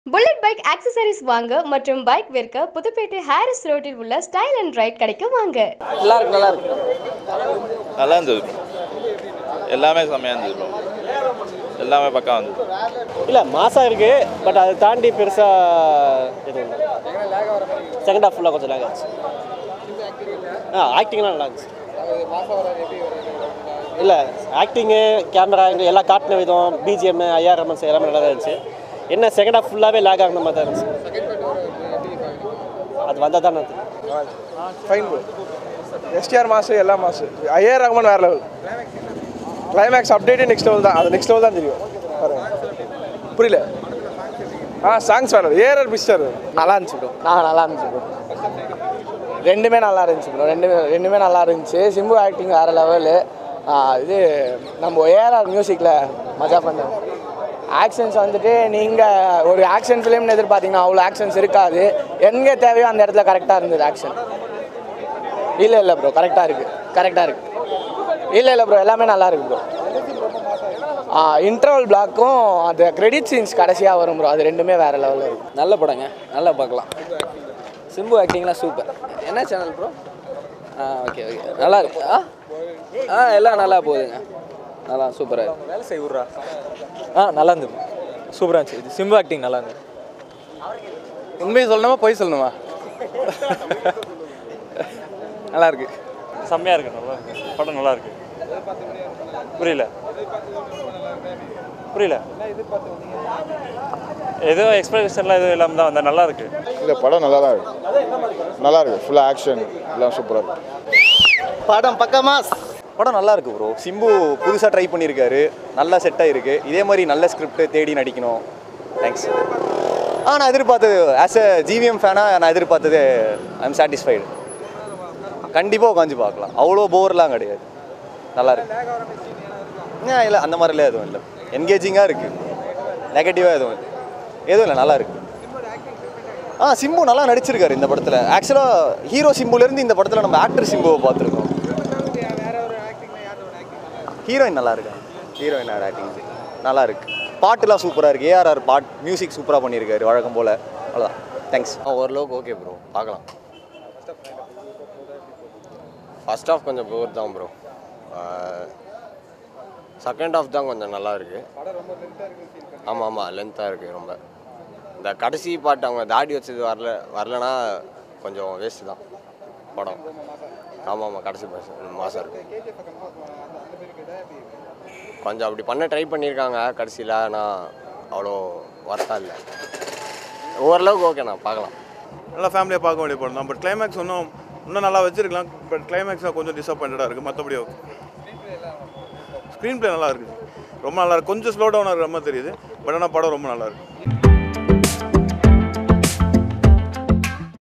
bullet bike accessories வாங்க மற்றும் bike விற்க புதுப்பேட்டை ஹாரிஸ் ரோட்டில் உள்ள ஸ்டைல் அண்ட் ரைட் கடைக்கு வாங்க நல்லா இருக்கு நல்லா இருக்கு நல்லா இருந்தது எல்லாமே செம்மையாக இருந்தது ப்ரோ எல்லாமே பக்கம் இருந்தது இல்லை மாசா இருக்கு பட் அதை தாண்டி பெருசாக எதுவும் இல்லை செகண்ட் ஹாஃப் ஃபுல்லாக கொஞ்சம் லேக் ஆச்சு ஆ ஆக்டிங்லாம் நல்லா இருந்துச்சு இல்லை ஆக்டிங்கு கேமரா இங்கே எல்லாம் காட்டின விதம் பிஜிஎம் ஐஆர் ரமன்ஸ் எல்லாமே நல்லா தான் இருந்துச்சு என்ன செகண்ட் ஹாஃப் ஃபுல்லாகவே லேக் ஆகிற மாதிரி தான் இருந்துச்சு அது வந்தால் தான் தெரியும் ஃபைன் ப்ரோ எஸ்டிஆர் மாசு எல்லா மாசு ஐஏஆர் ரகுமான் வேற லெவல் கிளைமேக்ஸ் அப்டேட்டே நெக்ஸ்ட் லெவல் தான் அது நெக்ஸ்ட் லெவல் தான் தெரியும் பாருங்க புரியல ஆ சாங்ஸ் வேற ஏஆர் மிஸ்டர் நல்லா இருந்துச்சு ப்ரோ நான் நல்லா இருந்துச்சு ப்ரோ ரெண்டுமே நல்லா இருந்துச்சு ப்ரோ ரெண்டுமே ரெண்டுமே நல்லா இருந்துச்சு சிம்பு ஆக்டிங் வேறு லெவலு இது நம்ம ஏஆர்ஆர் மியூசிக்கில் மஜா பண்ணோம் ஆக்ஷன்ஸ் வந்துட்டு நீங்கள் ஒரு ஆக்ஷன் ஃபிலிம்னு எதிர்பார்த்தீங்கன்னா அவ்வளோ ஆக்ஷன்ஸ் இருக்காது எங்கே தேவையோ அந்த இடத்துல கரெக்டாக இருந்தது ஆக்ஷன் இல்லை இல்லை ப்ரோ கரெக்டாக இருக்குது கரெக்டாக இருக்குது இல்லை இல்லை ப்ரோ எல்லாமே நல்லா இருக்கு ப்ரோ இன்டர்வல் பிளாக்கும் அந்த கிரெடிட் சீன்ஸ் கடைசியாக வரும் ப்ரோ அது ரெண்டுமே வேறு லெவலில் இருக்கும் நல்ல படங்க நல்லா பார்க்கலாம் சிம்பு ஆக்டிங்லாம் சூப்பர் என்ன சேனல் ப்ரோ ஆ ஓகே ஓகே நல்லா இருக்கு ஆ ஆ எல்லாம் நல்லா போகுதுங்க நல்லா சூப்பராக இருக்கு வேலை செய்ய விட்றா ஆ நல்லா இருந்தது சூப்பராக இருந்துச்சு இது சிம்பு ஆக்டிங் நல்லா இருந்தது உண்மையை சொல்லணுமா பொய் சொல்லணுமா நல்லா இருக்கு செம்மையாக இருக்கு நல்லா இருக்கு படம் நல்லா இருக்கு புரியல புரியல ஏதோ எக்ஸ்பெக்டேஷன்லாம் எதுவும் இல்லாமல் தான் வந்தேன் நல்லா இருக்கு இல்லை படம் நல்லா தான் இருக்கு நல்லா இருக்கு ஃபுல்லாக ஆக்ஷன் எல்லாம் சூப்பராக இருக்கு படம் பக்கமா படம் நல்லா இருக்கு ப்ரோ சிம்பு புதுசாக ட்ரை பண்ணியிருக்காரு நல்லா செட் ஆயிருக்கு இதே மாதிரி நல்ல ஸ்கிரிப்ட் தேடி நடிக்கணும் தேங்க்ஸ் ஆ நான் எதிர்பார்த்தது ஆஸ் அ ஜிவிஎம் ஃபேனாக நான் எதிர்பார்த்தது ஐ எம் சாட்டிஸ்ஃபைடு கண்டிப்பாக உட்காந்து பார்க்கலாம் அவ்வளோ போர்லாம் கிடையாது நல்லா இருக்கு ஏன் இல்லை அந்த மாதிரிலாம் எதுவும் இல்லை என்கேஜிங்காக இருக்குது நெகட்டிவாக எதுவும் இல்லை எதுவும் இல்லை நல்லா இருக்கு ஆ சிம்பு நல்லா நடிச்சிருக்காரு இந்த படத்தில் ஆக்சுவலாக ஹீரோ சிம்புலேருந்து இந்த படத்தில் நம்ம ஆக்டர் சிம்புவை பார்த்துருக்கோம் ஹீரோயின் நல்லா இருக்காங்க ஹீரோயின் ஆக்டிங் நல்லா இருக்கு பாட்டுலாம் சூப்பராக இருக்குது ஏஆர்ஆர் பாட் மியூசிக் சூப்பராக பண்ணியிருக்காரு வழக்கம் போல் அவ்வளோதான் தேங்க்ஸ் ஓரளவுக்கு ஓகே ப்ரோ பார்க்கலாம் ஃபர்ஸ்ட் ஆஃப் கொஞ்சம் போர் தான் ப்ரோ செகண்ட் ஆஃப் தான் கொஞ்சம் நல்லா இருக்கு ஆமாம் ஆமாம் லென்த்தாக இருக்குது ரொம்ப இந்த கடைசி பாட்டு அவங்க தாடி வச்சது வரல வரலனா கொஞ்சம் வேஸ்ட்டு தான் படம் ஆமாம் ஆமாம் கடைசி மாதம் மாதம் இருக்கு கொஞ்சம் அப்படி பண்ண ட்ரை பண்ணியிருக்காங்க கடைசியில் ஆனால் அவ்வளோ ஒர்த்தாக இல்லை ஓரளவுக்கு ஓகேண்ணா பார்க்கலாம் நல்லா ஃபேமிலியாக பார்க்க வேண்டிய படம் தான் பட் கிளைமேக்ஸ் இன்னும் இன்னும் நல்லா வச்சிருக்கலாம் பட் கிளைமேக்ஸ் கொஞ்சம் டிசப்பாயிண்டடாக இருக்குது மற்றபடி ஓகே ஸ்க்ரீன் ப்ளே நல்லா இருக்குது ரொம்ப நல்லா இருக்கு கொஞ்சம் ஸ்லோ டவுன் ஆகிற மாதிரி தெரியுது பட் ஆனால் படம் ரொம்ப நல்லா இருக்கு